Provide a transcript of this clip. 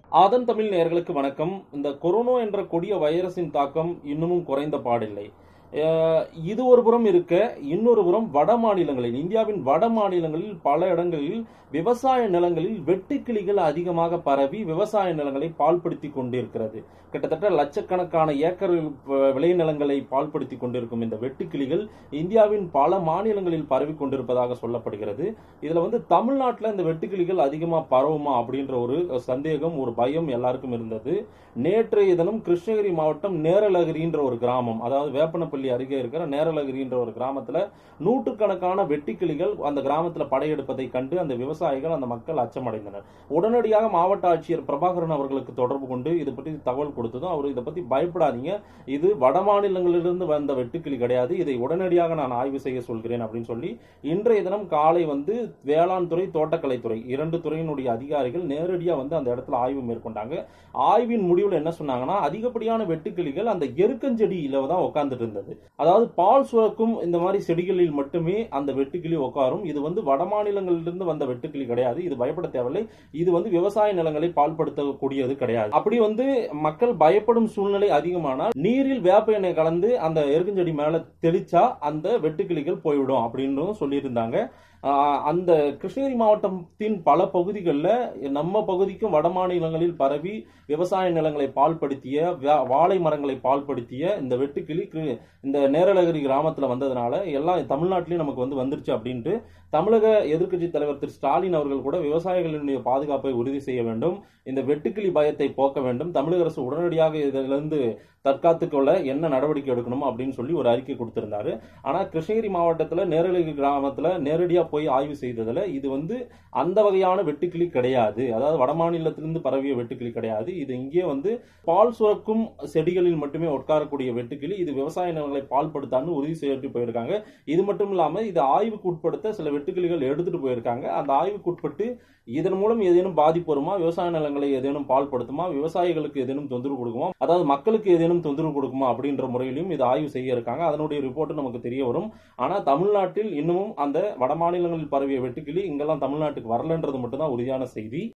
ஆதன் தமிழ் நேயர்களுக்கு வணக்கம் இந்த கொரோனா என்ற கொடிய வைரஸின் தாக்கம் இன்னமும் குறைந்த பாடில்லை அஹ் இது ஒரு புறம் இருக்க இன்னொரு புறம் வட மாநிலங்களில் இந்தியாவின் வட மாநிலங்களில் பல இடங்களில் விவசாய நிலங்களில் வெட்டுக்கிளிகள் அதிகமாக பரவி விவசாய நிலங்களை பால்படுத்தி கொண்டிருக்கிறது கிட்டத்தட்ட லட்சக்கணக்கான ஏக்கர் வ- விளைநிலங்களை பால்படுத்தி கொண்டிருக்கும் இந்த வெட்டுக்கிளிகள் இந்தியாவின் பல மாநிலங்களில் பரவி கொண்டிருப்பதாக சொல்லப்படுகிறது இதுல வந்து தமிழ்நாட்டில் இந்த வெட்டுக்கிளிகள் அதிகமா பரவுமா அப்படின்ற ஒரு சந்தேகம் ஒரு பயம் எல்லாருக்கும் இருந்தது நேற்றைய தினம் கிருஷ்ணகிரி மாவட்டம் நேரலகிரின்ற ஒரு கிராமம் அதாவது வேப்பனப்பள்ளி அருகே இருக்கிற நேரலகிரின்ற ஒரு கிராமத்துல நூற்றுக்கணக்கான வெட்டுக்கிளிகள் அந்த கிராமத்துல படையெடுப்பதை கண்டு அந்த விவசாயிகள் அந்த மக்கள் அச்சமடைந்தனர் உடனடியாக மாவட்ட ஆட்சியர் பிரபாகரன் அவர்களுக்கு தொடர்பு கொண்டு இது பற்றி தகவல் கொடுத்ததும் அவர் இதை பத்தி பயப்படாதீங்க இது வட மாநிலங்களிலிருந்து வந்த வெட்டுக்கிளி கிடையாது இதை உடனடியாக நான் ஆய்வு செய்ய சொல்கிறேன் அப்படின்னு சொல்லி இன்றைய தினம் காலை வந்து வேளாண் துறை தோட்டக்கலைத்துறை இரண்டு துறையினுடைய அதிகாரிகள் நேரடியா வந்து அந்த இடத்துல ஆய்வு மேற்கொண்டாங்க ஆய்வின் முடிவுல என்ன சொன்னாங்கன்னா அதிகப்படியான வெட்டுக்கிளிகள் அந்த எருக்கஞ்செடியில தான் உட்கார்ந்துட்டு இருந்தது அதாவது பால் சுரக்கும் இந்த மாதிரி செடிகளில் மட்டுமே அந்த வெட்டுக்கிளி உட்காரும் இது வந்து வட மாநிலங்களிலிருந்து வந்த வெட்டுக்கிளி கிடையாது இது பயப்பட தேவையில்லை இது வந்து விவசாய நிலங்களை பால்படுத்தக்கூடியது கிடையாது அப்படி வந்து மக்கள் பயப்படும் சூழ்நிலை அதிகமானால் நீரில் வேப்ப எண்ணெய் கலந்து அந்த எருக்கஞ்செடி மேல தெளிச்சா அந்த வெட்டுக்கிளிகள் போய்விடும் அப்படின்னு சொல்லியிருந்தாங்க ஆஹ் அந்த கிருஷ்ணகிரி மாவட்டத்தின் பல பகுதிகளில் நம்ம பகுதிக்கும் வட மாநிலங்களில் பரவி விவசாய நிலங்களை பால்படுத்திய வா- வாழை மரங்களை பால்படுத்திய இந்த வெட்டுக்கிளி கிரு- இந்த நேரலகிரி கிராமத்தில் வந்ததுனால எல்லாம் தமிழ்நாட்டிலையும் நமக்கு வந்து வந்துருச்சு அப்படின்ட்டு தமிழக எதிர்க்கட்சி தலைவர் திரு ஸ்டாலின் அவர்கள் கூட விவசாயிகளினுடைய பாதுகாப்பை உறுதி செய்ய வேண்டும் இந்த வெட்டுக்கிளி பயத்தை போக்க வேண்டும் தமிழக அரசு உடனடியாக இதிலிருந்து தற்காத்துக் கொள்ள என்ன நடவடிக்கை எடுக்கணும் அப்படின்னு சொல்லி ஒரு அறிக்கை கொடுத்திருந்தாரு ஆனா கிருஷ்ணகிரி மாவட்டத்துல நேரலகிரி கிராமத்துல நேரடியா போய் ஆய்வு செய்ததுல இது வந்து அந்த வகையான வெட்டுக்கிளி கிடையாது அதாவது வட மாநிலத்திலிருந்து பரவிய வெட்டுக்கிளி கிடையாது இது இங்கே வந்து பால் சுரக்கும் செடிகளில் மட்டுமே உட்காரக்கூடிய வெட்டுக்கிளி இது விவசாய நிலங்களை பால்படுத்தான்னு உறுதி செய்துட்டு போயிருக்காங்க இது மட்டும் இல்லாம இது ஆய்வுக்கு உட்படுத்த சில வெட்டுக்கிளிகள் எடுத்துட்டு போயிருக்காங்க அந்த ஆய்வுக்கு உட்பட்டு இதன் மூலம் ஏதேனும் பாதிப்பு வருமா விவசாய நிலங்களை ஏதேனும் பால்படுத்துமா விவசாயிகளுக்கு ஏதேனும் தொந்தரவு கொடுக்குமா அதாவது மக்களுக்கு ஏதேனும் தொந்தரவு கொடுக்குமா அப்படின்ற முறையிலும் இது ஆய்வு செய்ய இருக்காங்க அதனுடைய ரிப்போர்ட் நமக்கு தெரிய வரும் ஆனா தமிழ்நாட்டில் இன்னமும் அந்த வட மாநிலங்களில் பரவிய வெட்டுக்கிளி இங்கெல்லாம் தமிழ்நாட்டுக்கு வரலன்றது மட்டும்தான் உறுதியான செய்தி